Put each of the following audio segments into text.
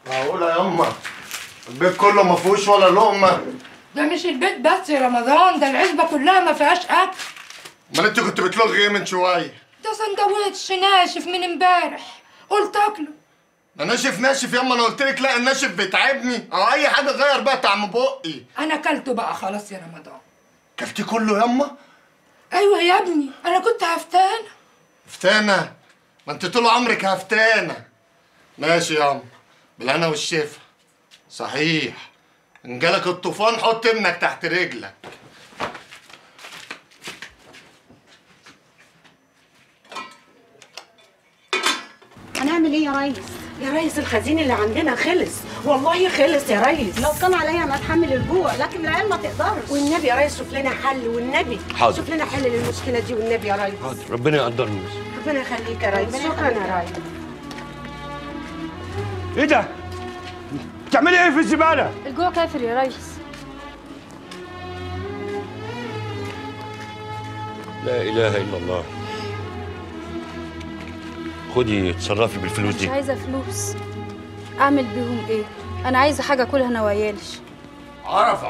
معقولة ياما البيت كله ما فيهوش ولا لقمة ده مش البيت بس يا رمضان ده العزبة كلها ما فيهاش أكل امال انت كنت بتلغي ايه من شوية؟ ده سندوتش ناشف من امبارح قلت أكله ده ناشف ناشف ياما انا قلت لك لا الناشف بيتعبني او اي حاجة غير بقى طعم بقي أنا أكلته بقى خلاص يا رمضان كلتي كله ياما؟ أيوة يا ابني أنا كنت هفتانة هفتانة ما انت طول عمرك هفتانة ماشي ياما بالهنا والشفا صحيح ان جالك الطوفان حط ابنك تحت رجلك هنعمل ايه يا ريس؟ يا ريس الخزين اللي عندنا خلص والله خلص يا ريس لو كان عليا انا اتحمل الجوع لكن العيال ما تقدرش والنبي يا ريس شوف لنا حل والنبي حاضر. شوف لنا حل للمشكله دي والنبي يا ريس حاضر ربنا يقدرني بس ربنا يخليك يا ريس شكرا يا ريس ايه ده؟ بتعملي ايه في الزباله؟ الجوع كافر يا ريس لا اله الا الله خدي اتصرفي بالفلوس مش دي عايزه فلوس اعمل بيهم ايه انا عايزه حاجه اكلها انا وعيالش عرفة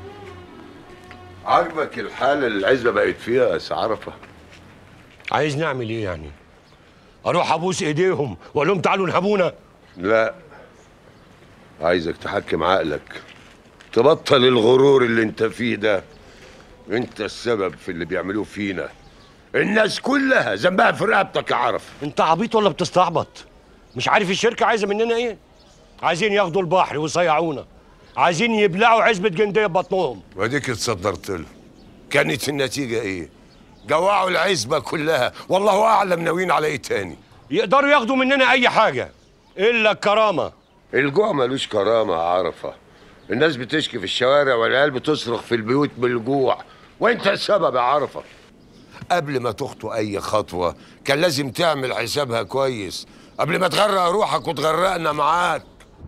عاجبك الحالة اللي العزبة بقت فيها يا سي عرفة عايز نعمل ايه يعني؟ اروح ابوس ايديهم واقول لهم تعالوا انهبونا لا عايزك تحكم عقلك تبطل الغرور اللي انت فيه ده انت السبب في اللي بيعملوه فينا الناس كلها ذنبها في رقبتك يا عرف انت عبيط ولا بتستعبط؟ مش عارف الشركه عايزه مننا ايه؟ عايزين ياخدوا البحر ويصيعونا عايزين يبلعوا عزبه جنديه ببطنهم واديك اتصدرت له كانت النتيجة ايه؟ جوعوا العزبة كلها والله أعلم ناويين على ايه تاني يقدروا ياخدوا مننا اي حاجه الا الكرامه الجوع ملوش كرامة يا عرفة الناس بتشكي في الشوارع والعيال بتصرخ في البيوت بالجوع وانت السبب يا عرفة قبل ما تخطو اي خطوة كان لازم تعمل حسابها كويس قبل ما تغرق روحك وتغرقنا معاك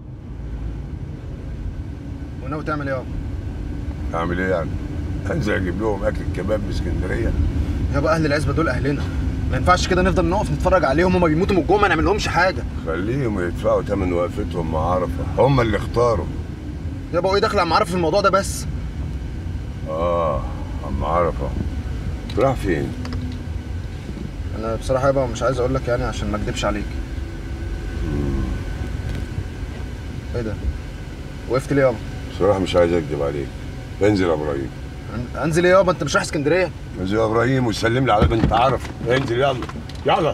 وناوي تعمل ايه يابا؟ اعمل ايه يعني؟ انزل اجيب لهم اكل الكباب من اسكندرية يابا اهل العزبه دول اهلنا ما ينفعش كده نفضل نقف نتفرج عليهم هما بيموتوا من الجوع ما نعمل لهمش حاجه خليهم يدفعوا ثمن وقفتهم مع عرفة هم اللي اختاروا يابا وايه داخل عم عارف في الموضوع ده بس اه عم عرفة راح فين؟ انا بصراحه يابا مش عايز اقول لك يعني عشان ما اكدبش عليك ايه ده وقفت ليه يابا بصراحة مش عايز اكذب عليك انزل يا ابراهيم أن- انزل ايه يابا انت مش رايح اسكندريه انزل يا ابراهيم وسلم لي على بنت عرفة انزل يلا يلا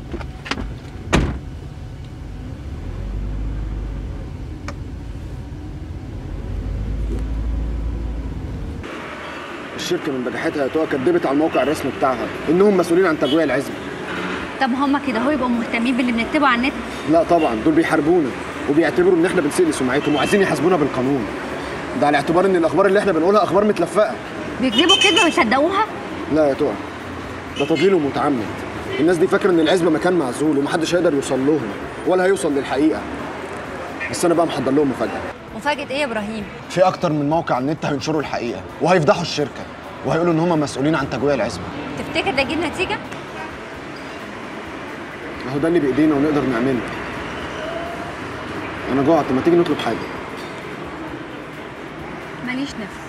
الشركه من بجاحتها هتوها كدبت على الموقع الرسمي بتاعها انهم مسؤولين عن تجويع العزبه طب هما كده هو يبقوا مهتمين باللي بنكتبه على النت لا طبعا دول بيحاربونا وبيعتبروا ان احنا بنسيء لسمعتهم وعايزين يحاسبونا بالقانون ده على اعتبار ان الاخبار اللي احنا بنقولها اخبار متلفقه بيكذبوا كده ويصدقوها لا يا تقى ده تضليل ومتعمد الناس دي فاكره ان العزبه مكان معزول ومحدش هيقدر يوصل لهم ولا هيوصل للحقيقه بس انا بقى محضر لهم مفاجاه مفاجأة ايه يا ابراهيم في اكتر من موقع على النت هينشروا الحقيقه وهيفضحوا الشركه وهيقولوا ان هم مسؤولين عن تجويع العزبه تفتكر ده يجيب نتيجة اهو ده اللي بايدينا ونقدر نعمله انا جوعت ما تيجي نطلب حاجه ماليش نفس